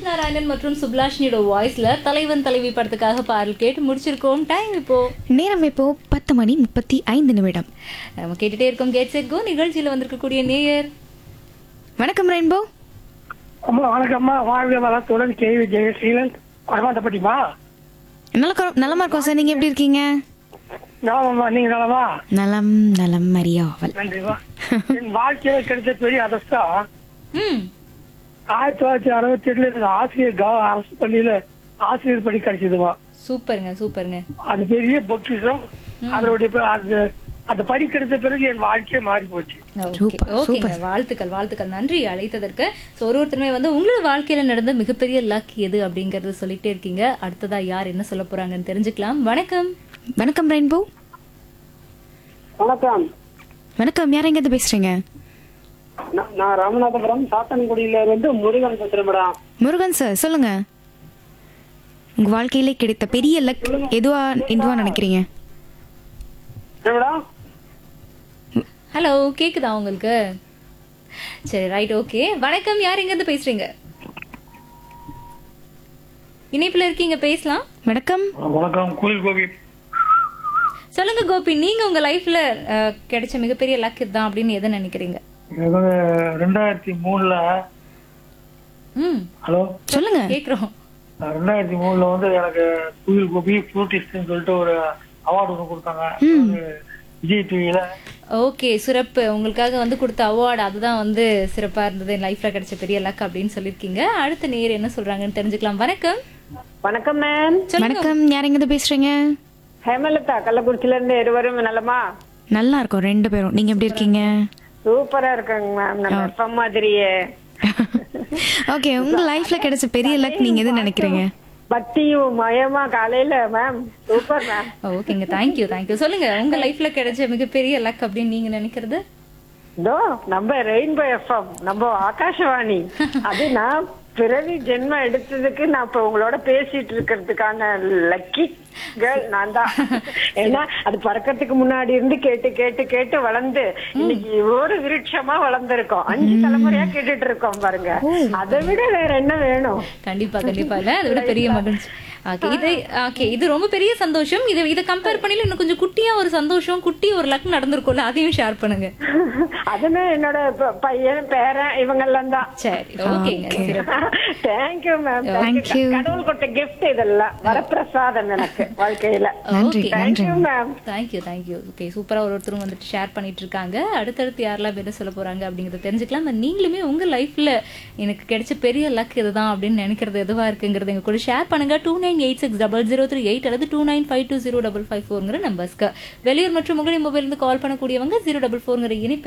நாராயணன் மற்றும் சுப்லாஷினியோட வாய்ஸ்ல தலைவன் தலைவி படத்துக்காக பாடல் கேட்டு முடிச்சிருக்கோம் டைம் இப்போ நேரம் இப்போ பத்து மணி முப்பத்தி ஐந்து நிமிடம் நம்ம கேட்டுட்டே இருக்கோம் கேட் செட் கோ நிகழ்ச்சியில வந்திருக்கக்கூடிய நேயர் வணக்கம் ரெயின்போ அம்மா வணக்கம்மா வாழ்க வளத்துடன் கேவி ஜெயசீலன் வரமாட்டப்பட்டிமா நல்ல நலமா இருக்கோம் சார் நீங்க எப்படி இருக்கீங்க நலமம்மா நீங்க நலமா நலம் நலம் மரியாவல் நன்றிமா என் வாழ்க்கையில கிடைச்ச பெரிய அதிர்ஷ்டம் ம் ஆயிரத்தி தொள்ளாயிரத்தி அறுபத்தி எட்டுல எனக்கு ஆசிரியர் கவ அரசு பள்ளியில ஆசிரியர் பணி கிடைச்சதுமா சூப்பருங்க சூப்பருங்க அது பெரிய பொக்கிஷம் அதனுடைய ப- அது அந்த பணி கிடைச்ச பிறகு என் வாழ்க்கையே மாறி போச்சு ஓகே சூப்பர், ஓகேங்க வாழ்த்துக்கள் வாழ்த்துக்கள் நன்றி அழைத்ததற்கு ஸோ ஒரு ஒருத்தருமே வந்து உங்களோட வாழ்க்கையில நடந்த மிகப்பெரிய லக் எது அப்படிங்கறத சொல்லிட்டே இருக்கீங்க அடுத்ததா யார் என்ன சொல்ல போறாங்கன்னு தெரிஞ்சுக்கலாம் வணக்கம் வணக்கம் ரெயின்போ வணக்கம் வணக்கம் யார் எங்க இருந்து பேசுறீங்க நான் ராமநாதபுரம் சாத்தன்குடியில இருந்து முருகன் பேசுறேன் மேடம் முருகன் சார் சொல்லுங்க உங்க வாழ்க்கையிலே கிடைத்த பெரிய லக் எதுவா எதுவா நினைக்கிறீங்க மேடம் ஹலோ கேக்குதா உங்களுக்கு சரி ரைட் ஓகே வணக்கம் யார் எங்க இருந்து பேசுறீங்க இணைப்புல இருக்கீங்க பேசலாம் வணக்கம் வணக்கம் கோயில் கோபி சொல்லுங்க கோபி நீங்க உங்க லைஃப்ல கிடைச்ச மிகப்பெரிய லக் இதுதான் அப்படின்னு எதை நினைக்கிறீங்க ரெண்டாயிரத்தி மூணுல ம் ஹலோ சொல்லுங்க கேக்குறோம் ரெண்டாயிரத்தி மூணுல வந்து எனக்கு குயில் கோபி ஃப்ளூட்டிஸ்ட்னு சொல்லிட்டு ஒரு அவார்டு ஒன்று கொடுத்தாங்க அது விஜய் டிவியில ஓகே சிறப்பு உங்களுக்காக வந்து கொடுத்த அவார்டு அதுதான் வந்து சிறப்பா இருந்தது என் லைஃப்ல கிடைச்ச பெரிய லக் அப்படின்னு சொல்லியிருக்கீங்க அடுத்த நேர் என்ன சொல்றாங்கன்னு தெரிஞ்சுக்கலாம் வணக்கம் வணக்கம் மேம் வணக்கம் யார் எங்க இருந்து பேசுறீங்க ஹேமலதா கள்ளக்குறிச்சில இருந்து இருவரும் நலமா நல்லா இருக்கோம் ரெண்டு பேரும் நீங்க எப்படி இருக்கீங்க சூப்பரா இருக்காங்க மேம் நம்ம எப்ப மாதிரியே ஓகே உங்க லைஃப்ல கிடைச்ச பெரிய லக் நீங்க எது நினைக்கிறீங்க பக்தியும் மயமா காலையில மேம் சூப்பர் மேம் ஓகேங்க தேங்க்யூ தேங்க்யூ சொல்லுங்க உங்க லைஃப்ல கிடைச்ச மிகப்பெரிய லக் அப்படின்னு நீங்க நினைக்கிறது இதோ நம்ம ரெயின்போ எஃப்எம் நம்ம ஆகாஷவாணி அது நான் பிறவி ஜென்மம் எடுத்ததுக்கு நான் இப்ப உங்களோட பேசிட்டு இருக்கிறதுக்கான லக்கி கேர்ள் நான் தான் ஏன்னா அது பறக்கறதுக்கு முன்னாடி இருந்து கேட்டு கேட்டு கேட்டு வளர்ந்து இன்னைக்கு ஒரு விருட்சமா வளர்ந்துருக்கோம் அஞ்சு தலைமுறையா கேட்டுட்டு இருக்கோம் பாருங்க அதை விட வேற என்ன வேணும் கண்டிப்பா கண்டிப்பா இல்ல அதை விட பெரிய மகிழ்ச்சி ஓகே இது ஓகே இது ரொம்ப பெரிய சந்தோஷம் இது இதை கம்பேர் பண்ணி இன்னும் கொஞ்சம் குட்டியா ஒரு சந்தோஷம் குட்டி ஒரு லக் நடந்திருக்கும்ல அதையும் ஷேர் பண்ணுங்க அதுமே என்னோட ப- பையன் பேரன் இவங்க எல்லாம் தான் சரி ஓகேங்க சிறப்பு தேங்க்யூ மேம் Thank you. கடவுள் கொடுத்த கிஃப்ட் இதெல்லாம் வரப்பிரசாதம் எனக்கு வாழ்க்கையில நன்றி Okay. நன்றி thank you ma'am thank you thank you okay சூப்பரா ஒரு ஒருத்தரும் வந்துட்டு ஷேர் பண்ணிட்டு இருக்காங்க அடுத்தடுத்து யாரெல்லாம் என்ன சொல்ல போறாங்க அப்படிங்கறத தெரிஞ்சுக்கலாம் And நீங்களுமே உங்க லைஃப்ல எனக்கு கிடைச்ச பெரிய லக் இதுதான் அப்படின்னு நினைக்கிறது எதுவா இருக்குங்கிறது எங்க கூட ஷேர் பண்ணுங்க two nine eight six double zero three eight அல்லது two nine five two zero double five ஃபோர்ங்கிற நம்பர்ஸ்க்கு வெளியூர் மற்றும் உங்களுடைய மொபைல் இருந்து கால் பண்ணக்கூடியவங்க ஜீரோ டபுள் ஃபோர்ங்கிற இனிப்பு